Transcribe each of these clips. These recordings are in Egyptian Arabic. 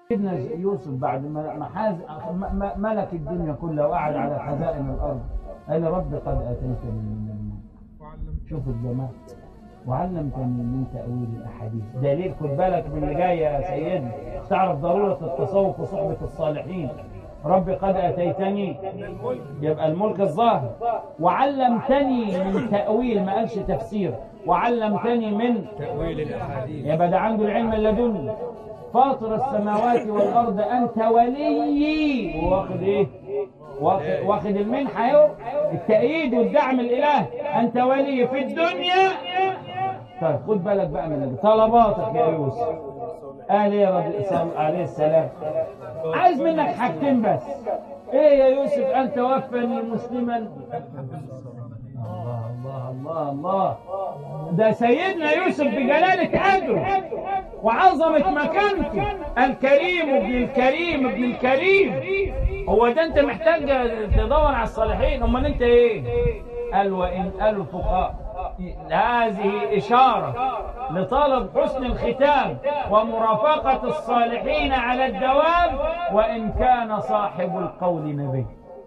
سيدنا يوسف بعد ما ما حاز ما- ما- ملك الدنيا كلها وقعد على خزائن الارض قال يا رب قد اتيتني من الملك شوف الجمال وعلمتني من تاويل الاحاديث دليل خد بالك من اللي جاي يا سيدنا تعرف ضروره التصوف وصحبه الصالحين رب قد اتيتني يبقى الملك الظاهر وعلمتني من تاويل ما قالش تفسير وعلمتني من تأويل الأحاديث يبقى ده عنده العلم اللدني فاطر السماوات والارض انت وليي واخد ايه واخد, واخد المنحه اهو التأييد والدعم الالهي انت ولي في الدنيا طيب خد بالك بقى من طلباتك يا يوسف قال ايه رب صلى عليه السلام عايز منك حاجتين بس ايه يا يوسف ان توفني مسلما الله الله الله الله ده سيدنا يوسف بجلالة قدره وعظمة مكانته الكريم ابن الكريم ابن الكريم هو ده انت محتاج تدور على الصالحين امال انت ايه قال وان قالوا الفقهاء هذه إشارة لطلب حسن الختام ومرافقة الصالحين على الدوام وإن كان صاحب القول نبي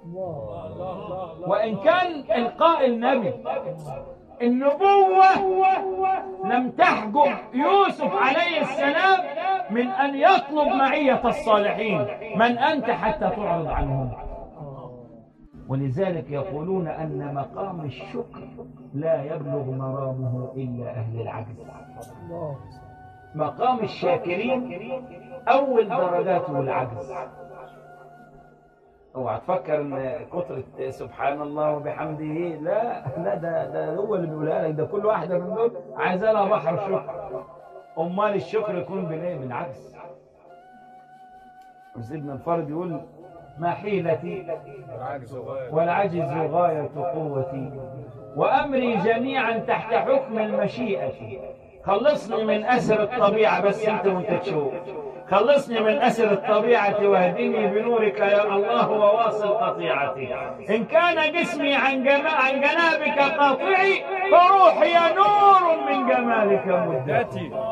وإن كان القائل نبي النبوة لم تحجب يوسف عليه السلام من أن يطلب معية الصالحين من أنت حتى تعرض عنهم ولذلك يقولون أن مقام الشكر لا يبلغ مرامه إلا أهل العجز مقام الشاكرين أول درجاته العجز اوعى تفكر ان كترة سبحان الله وبحمده لا لا ده ده هو اللي بيقولها لك ده كل واحده من دول عايزه لها بحر شكر امال الشكر يكون بالايه بالعكس وسيدنا الفرد يقول ما حيلتي العجز غاية والعجز غاية قوتي وأمري جميعا تحت حكم المشيئة خلصني من أسر الطبيعة بس أنت وأنت تشوف خلصني من أسر الطبيعة واهدني بنورك يا الله وواصل قطيعتي إن كان جسمي عن, جما عن جنابك قاطعي فروحي نور من جمالك مدتي ذاتي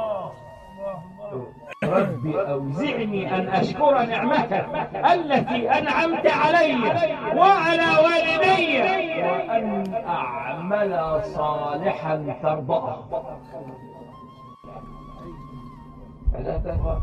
ربي أوزعني أن أشكر نعمتك التي أنعمت علي وعلى والدي وأن أعمل صالحا ترضاه لا ترضى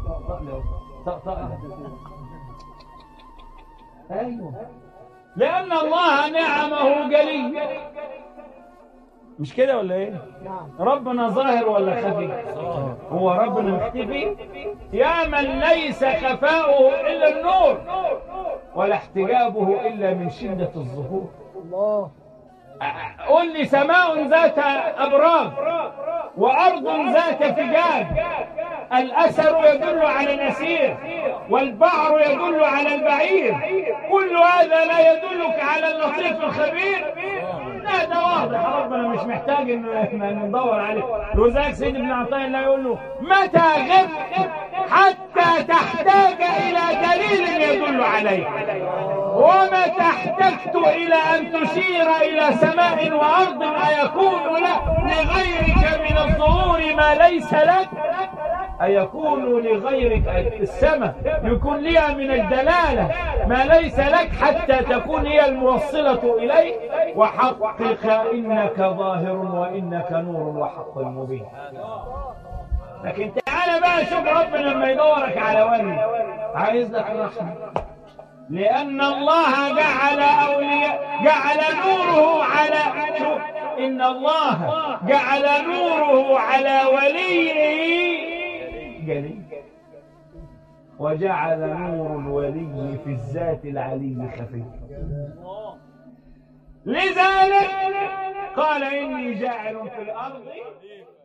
أيوه لأن الله نعمه جلي مش كده ولا ايه؟ ربنا ظاهر ولا خفي؟ هو ربنا مختفي؟ يا من ليس خفاؤه الا النور ولا احتجابه الا من شده الظهور. الله قل لي سماء ذات ابراج وارض ذات فجاج الأثر يدل على نسير والبعر يدل على البعير كل هذا لا يدلك على اللطيف الخبير لا ده واضح ربنا مش محتاج ان إن ندور عليه لذلك سيدنا ابن عطاء الله يقول له متى غبت حتى تحتاج الى دليل يدل عليك ومتى احتجت الى ان تشير الى سماء وارض ايكون لك لغيرك من الظهور ما ليس لك أيكون لغيرك السماء يكون لها من الدلالة ما ليس لك حتى تكون هي الموصلة إليه وحقق إنك ظاهر وإنك نور وحق مبين لكن تعالى بقى شوف ربنا لما يدورك على ولي عايز لك رحمة لأن الله جعل أولياء جعل نوره على شوف إن الله جعل نوره على وليه جلي وجعل نور الولي في الذات العلي خفي لذلك قال إني جاعل في الأرض